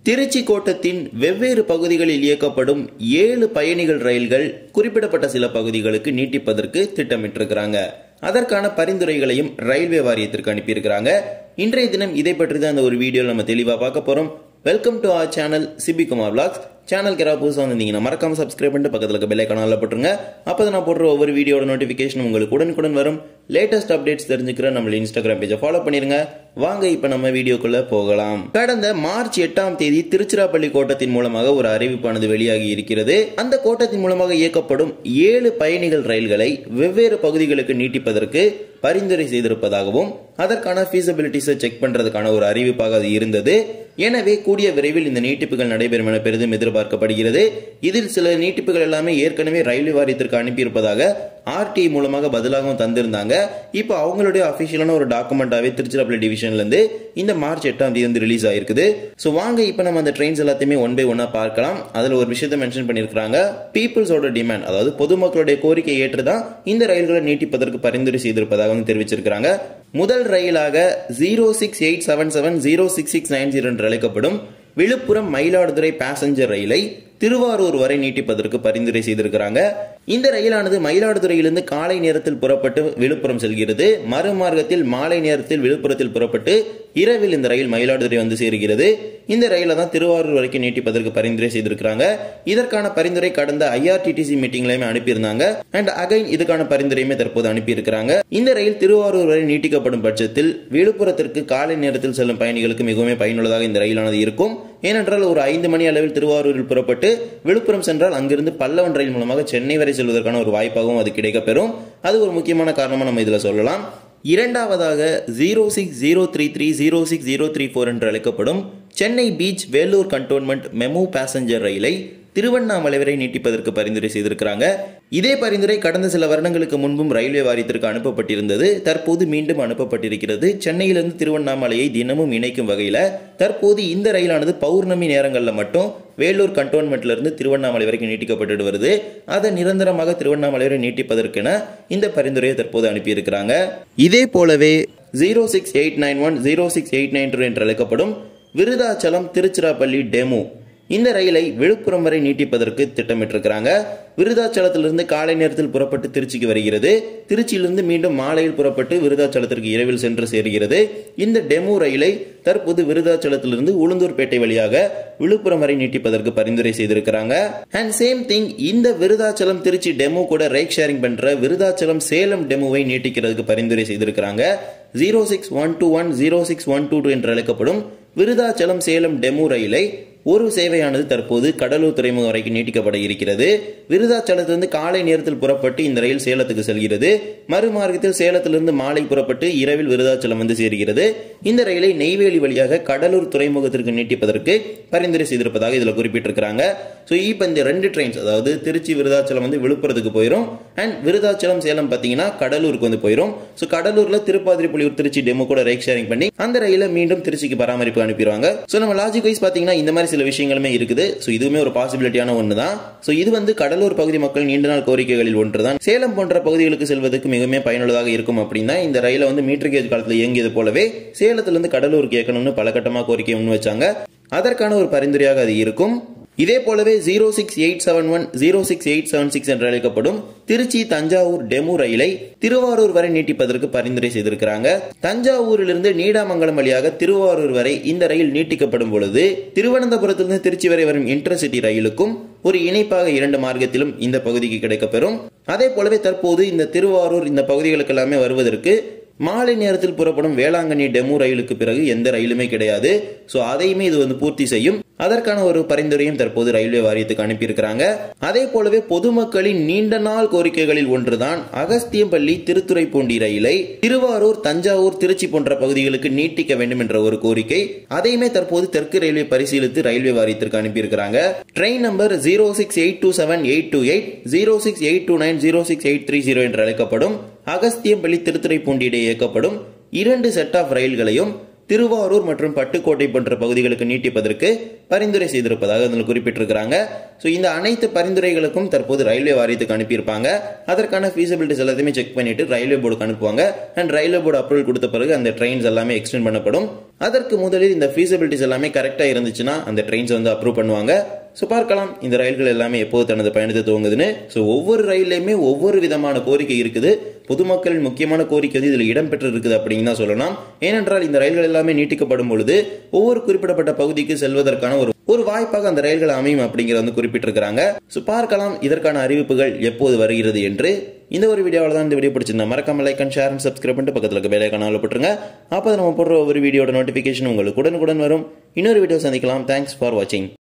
திருச்சி கோட்டத்தின் வெவ்வேறு பகுதிகளில் இயக்கப்படும் ஏழு பயணிகள் ரயில்கள் குறிப்பிடப்பட்ட சில பகுதிகளுக்கு நீட்டிப்பதற்கு திட்டமிட்டிருக்கிறாங்க அதற்கான பரிந்துரைகளையும் ரயில்வே வாரியத்திற்கு அனுப்பியிருக்கிறாங்க இன்றைய தினம் இதை பற்றி தான் அந்த ஒரு வீடியோ நம்ம தெளிவாக பார்க்க போறோம் welcome to our channel Sibi Kumar blogs channel யாராவது புதுசாக வந்திருந்தீங்கன்னா மறக்காம சப்ஸ்கிரைப் பண்ணிட்டு பக்கத்தில் இருக்க பெல் ஐக்கானில் போட்டுருங்க அப்போ நான் போடுற ஒவ்வொரு வீடியோட நோட்டிஃபிகேஷன் உங்களுக்கு உடனுக்குடன் வரும் லேட்டஸ்ட் அப்டேட்ஸ் தெரிஞ்சுக்கிற நம்ம இன்ஸ்டாகிராம் பேஜை ஃபாலோ பண்ணிருங்க வாங்க இப்போ நம்ம வீடியோக்குள்ள போகலாம் கடந்த மார்ச் எட்டாம் தேதி திருச்சிராப்பள்ளி கோட்டத்தின் மூலமாக ஒரு அறிவிப்பானது வெளியாகி இருக்கிறது அந்த கோட்டத்தின் மூலமாக இயக்கப்படும் ஏழு பயணிகள் ரயில்களை வெவ்வேறு பகுதிகளுக்கு நீட்டிப்பதற்கு பரிந்துரை செய்திருப்பதாகவும் அதற்கான ஃபீஸபிலிட்டிஸை செக் பண்றதுக்கான ஒரு அறிவிப்பாக அது இருந்தது எனவே கூடிய விரைவில் இந்த நீட்டிப்புகள் நடைபெறும் என பெரிதும் எதிர்பார்க்கப்படுகிறது இதில் சில நீட்டிப்புகள் எல்லாமே ஏற்கனவே ரயில்வே வாரியத்திற்கு அனுப்பியிருப்பதாக ஆர்டி மூலமாக பதிலாகவும் தந்திருந்தாங்க இப்போ அவங்களுடைய அபிஷியலான ஒரு டாக்குமெண்டாவே திருச்சிராப்பள்ளி டிவிஷன்ல இருந்து இந்த மார்ச் எட்டாம் தேதி வந்து ரிலீஸ் ஆயிருக்குது ஸோ வாங்க இப்போ நம்ம அந்த ட்ரெயின்ஸ் எல்லாத்தையுமே ஒன் பை ஒன்னா பார்க்கலாம் அதுல ஒரு விஷயத்தை மென்ஷன் பண்ணியிருக்காங்க பீப்புள்ஸோட டிமாண்ட் அதாவது பொதுமக்களுடைய கோரிக்கை ஏற்றுதான் இந்த ரயில்களை நீட்டிப்பதற்கு பரிந்துரை செய்திருப்பதாகவும் தெரிவிச்சிருக்கிறாங்க முதல் ரயிலாக zero six eight seven seven zero six six nine zero என்று அழைக்கப்படும் விழுப்புரம் மயிலாடுதுறை பேசஞ்சர் ரயிலை திருவாரூர் வரை நீட்டிப்பதற்கு பரிந்துரை செய்திருக்கிறாங்க இந்த ரயிலானது மயிலாடுதுறையிலிருந்து காலை நேரத்தில் புறப்பட்டு விழுப்புரம் செல்கிறது மறுமார்க்கத்தில் மாலை நேரத்தில் விழுப்புரத்தில் புறப்பட்டு இரவில் இந்த ரயில் மயிலாடுதுறை வந்து சேர்கிறது இந்த ரயிலை தான் திருவாரூர் வரைக்கும் நீட்டிப்பதற்கு பரிந்துரை செய்திருக்கிறாங்க இதற்கான பரிந்துரை கடந்த ஐஆர்டிடிசி மீட்டிங்லயுமே அனுப்பியிருந்தாங்க அண்ட் அகைன் இதுக்கான பரிந்துரையுமே தற்போது அனுப்பியிருக்கிறாங்க இந்த ரயில் திருவாரூர் வரை நீட்டிக்கப்படும் பட்சத்தில் விழுப்புரத்திற்கு காலை நேரத்தில் செல்லும் பயணிகளுக்கு மிகவும் பயனுள்ளதாக இந்த ரயிலானது இருக்கும் ஏனென்றால் ஒரு ஐந்து மணி அளவில் திருவாரூரில் புறப்பட்டு விழுப்புரம் சென்றால் அங்கிருந்து பல்லவன் ரயில் மூலமாக சென்னை வரை செல்வதற்கான ஒரு வாய்ப்பாகவும் அது கிடைக்கப்பெறும் அது ஒரு முக்கியமான காரணமாக நம்ம இதில் சொல்லலாம் இரண்டாவதாக zero six zero three three zero six zero three four என்று அழைக்கப்படும் Chennai beach Vellore cantonment MEMU passenger ரயிலை திருவண்ணாமலை வரை நீட்டிப்பதற்கு பரிந்துரை செய்திருக்கிறாங்க இதே பரிந்துரை கடந்த சில வருடங்களுக்கு முன்பும் ரயில்வே வாரியத்திற்கு அனுப்பப்பட்டிருந்தது தற்போது மீண்டும் அனுப்பப்பட்டிருக்கிறது சென்னையிலிருந்து திருவண்ணாமலையை தினமும் இணைக்கும் வகையில் தற்போது இந்த ரயிலானது பௌர்ணமி நேரங்களில் மட்டும் வேலூர் கண்டோன்மெண்ட்ல இருந்து திருவண்ணாமலை வரைக்கும் நீட்டிக்கப்பட்டு வருது அதை நிரந்தரமாக திருவண்ணாமலை வரை நீட்டிப்பதற்கென இந்த பரிந்துரையை தற்போது அனுப்பியிருக்கிறாங்க இதே போலவே zero six eight nine one zero six eight nine two என்று அழைக்கப்படும் விருதாச்சலம் திருச்சிராப்பள்ளி டெமு இந்த ரயிலை விழுப்புரம் வரை நீட்டிப்பதற்கு திட்டமிட்டிருக்கிறாங்க விருதாச்சலத்திலிருந்து காலை நேரத்தில் புறப்பட்டு திருச்சிக்கு வருகிறது திருச்சியிலிருந்து மீண்டும் மாலையில் புறப்பட்டு விருதாச்சலத்திற்கு இரவில் சென்று சேர்கிறது இந்த டெமோ ரயிலை தற்போது விருதாச்சலத்திலிருந்து உளுந்தூர்பேட்டை வழியாக விழுப்புரம் வரை நீட்டிப்பதற்கு பரிந்துரை செய்திருக்கிறாங்க அண்ட் சேம் திங் இந்த விருதாச்சலம் திருச்சி டெமோ கூட ரைட் ஷேரிங் பண்ற விருதாச்சலம் சேலம் டெமோவை நீட்டிக்கிறதுக்கு பரிந்துரை செய்திருக்கிறாங்க zero six one two one zero six one two two என்று அழைக்கப்படும் விருதாச்சலம் சேலம் டெமோ ரயிலை ஒரு சேவையானது தற்போது கடலூர் துறைமுகம் வரைக்கும் நீட்டிக்கப்பட இருக்கிறது விருதாச்சலத்திலிருந்து காலை நேரத்தில் புறப்பட்டு இந்த ரயில் சேலத்துக்கு செல்கிறது மறுமார்க்கத்தில் சேலத்திலிருந்து மாலை புறப்பட்டு இரவில் விருதாச்சலம் வந்து சேர்கிறது இந்த ரயிலை நெய்வேலி வழியாக கடலூர் துறைமுகத்திற்கு நீட்டிப்பதற்கு பரிந்துரை செய்திருப்பதாக இதில் குறிப்பிட்டிருக்கிறாங்க ஸோ இப்போ இந்த ரெண்டு ட்ரெயின்ஸ் அதாவது திருச்சி விருதாச்சலம் வந்து விழுப்புரத்துக்கு போயிடும் அண்ட் விருதாச்சலம் சேலம் பார்த்தீங்கன்னா கடலூருக்கு வந்து போயிடும் ஸோ கடலூர்ல திருப்பாதிரி புலியூர் திருச்சி டெமோ கூட ரைட் ஷேரிங் பண்ணி அந்த ரயிலை மீண்டும் திருச்சிக்கு பராமரிப்பு அனுப்பிடுவாங்க ஸோ நம்ம லாஜிக் வைஸ் பார்த்தீங்கன்னா இந்த மாதிரி சில விஷயங்களுமே இருக்குது ஸோ இதுவுமே ஒரு பாசிபிலிட்டியான ஒன்று தான் ஸோ இது வந்து கடலூர் பகுதி மக்கள் நீண்ட நாள் கோரிக்கைகளில் ஒன்று தான் சேலம் போன்ற பகுதிகளுக்கு செல்வதற்கு மிகவும் பயனுள்ளதாக இருக்கும் அப்படின்னா இந்த ரயிலை வந்து மீட்டர் கேஜ் காலத்தில் இயங்கியது போலவே சேலத்திலிருந்து கடலூருக்கு இயக்கணும்னு பல கட்டமாக கோரிக்கை முன் வச்சாங்க அதற்கான ஒரு பரிந்துரையாக அது இருக்கும் இதே போலவே zero six eight seven one zero six eight seven six என்று அழைக்கப்படும் திருச்சி தஞ்சாவூர் டெமு ரயிலை திருவாரூர் வரை நீட்டிப்பதற்கு பரிந்துரை செய்திருக்கிறாங்க தஞ்சாவூரிலிருந்து நீடாமங்கலம் வழியாக திருவாரூர் வரை இந்த ரயில் நீட்டிக்கப்படும் பொழுது திருவனந்தபுரத்திலிருந்து திருச்சி வரை வரும் இன்டர்சிட்டி ரயிலுக்கும் ஒரு இணைப்பாக இரண்டு மார்க்கத்திலும் இந்த பகுதிக்கு கிடைக்கப்பெறும் அதே போலவே தற்போது இந்த திருவாரூர் இந்த பகுதிகளுக்கு எல்லாமே வருவதற்கு மாலை நேரத்தில் புறப்படும் வேளாங்கண்ணி டெமு ரயிலுக்கு பிறகு எந்த ரயிலுமே கிடையாது ஸோ அதையுமே இது வந்து பூர்த்தி செய்யும் அதற்கான ஒரு பரிந்துரையும் தற்போது ரயில்வே வாரியத்துக்கு அனுப்பியிருக்கிறாங்க அதே போலவே பொதுமக்களின் நீண்ட நாள் கோரிக்கைகளில் ஒன்றுதான் அகஸ்தியம்பள்ளி திருத்துறைப்பூண்டி ரயிலை திருவாரூர் தஞ்சாவூர் திருச்சி போன்ற பகுதிகளுக்கு நீட்டிக்க வேண்டும் என்ற ஒரு கோரிக்கை அதையுமே தற்போது தெற்கு ரயில்வே பரிசீலித்து ரயில்வே வாரியத்திற்கு அனுப்பியிருக்கிறாங்க train number zero six eight two seven eight two eight zero six eight two nine zero six eight three zero என்று அழைக்கப்படும் அகஸ்தியம்பள்ளி திருத்துறைப்பூண்டி இடையே இயக்கப்படும் இரண்டு செட் ஆஃப் ரயில்களையும் திருவாரூர் மற்றும் பட்டுக்கோட்டை போன்ற பகுதிகளுக்கு நீட்டிப்பதற்கு பரிந்துரை செய்திருப்பதாக அதில் குறிப்பிட்டிருக்கிறாங்க ஸோ இந்த அனைத்து பரிந்துரைகளுக்கும் தற்போது ரயில்வே வாரியத்துக்கு அனுப்பியிருப்பாங்க அதற்கான ஃபீஸபிலிட்டிஸ் எல்லாத்தையுமே செக் பண்ணிட்டு ரயில்வே போர்டுக்கு அனுப்புவாங்க அண்ட் ரயில்வே போர்டு அப்ரூவல் கொடுத்த பிறகு அந்த ட்ரெயின்ஸ் எல்லாமே எக்ஸ்டெண்ட் பண்ணப்படும் அதற்கு முதலில் இந்த ஃபீஸபிலிட்டிஸ் எல்லாமே கரெக்டாக இருந்துச்சுன்னா அந்த ட்ரெயின்ஸ் வந்து அப்ரூவ் பண்ணுவாங்க ஸோ பார்க்கலாம் இந்த ரயில்கள் எல்லாமே எப்போது தனது பயணத்தை துவங்குதுன்னு ஸோ ஒவ்வொரு ரயில்லையுமே ஒவ்வொரு விதமான கோரிக்கை இருக்குது பொதுமக்களின் முக்கியமான கோரிக்கை வந்து இதில் இடம்பெற்று இருக்குது அப்படின்னு தான் சொல்லலாம் ஏனென்றால் இந்த ரயில்கள் எல்லாமே நீட்டிக்கப்படும் பொழுது ஒவ்வொரு குறிப்பிடப்பட்ட பகுதிக்கு செல்வதற்கான ஒரு ஒரு வாய்ப்பாக அந்த ரயில்கள் அமையும் அப்படிங்கிறத வந்து குறிப்பிட்டிருக்கிறாங்க ஸோ பார்க்கலாம் இதற்கான அறிவிப்புகள் எப்போது வருகிறது என்று இந்த ஒரு வீடியோவில் தான் இந்த வீடியோ பிடிச்சிருந்தா மறக்காம like and share and subscribe பண்ணிட்டு பக்கத்தில் இருக்க வேலை கனால போட்டுருங்க அப்போ நம்ம போடுற ஒவ்வொரு வீடியோட நோட்டிஃபிகேஷன் உங்களுக்கு உடனுக்குடன் வரும் இன்னொரு வீடியோ சந்திக்கலாம் தேங்க்ஸ் ஃபார் வாட்சிங்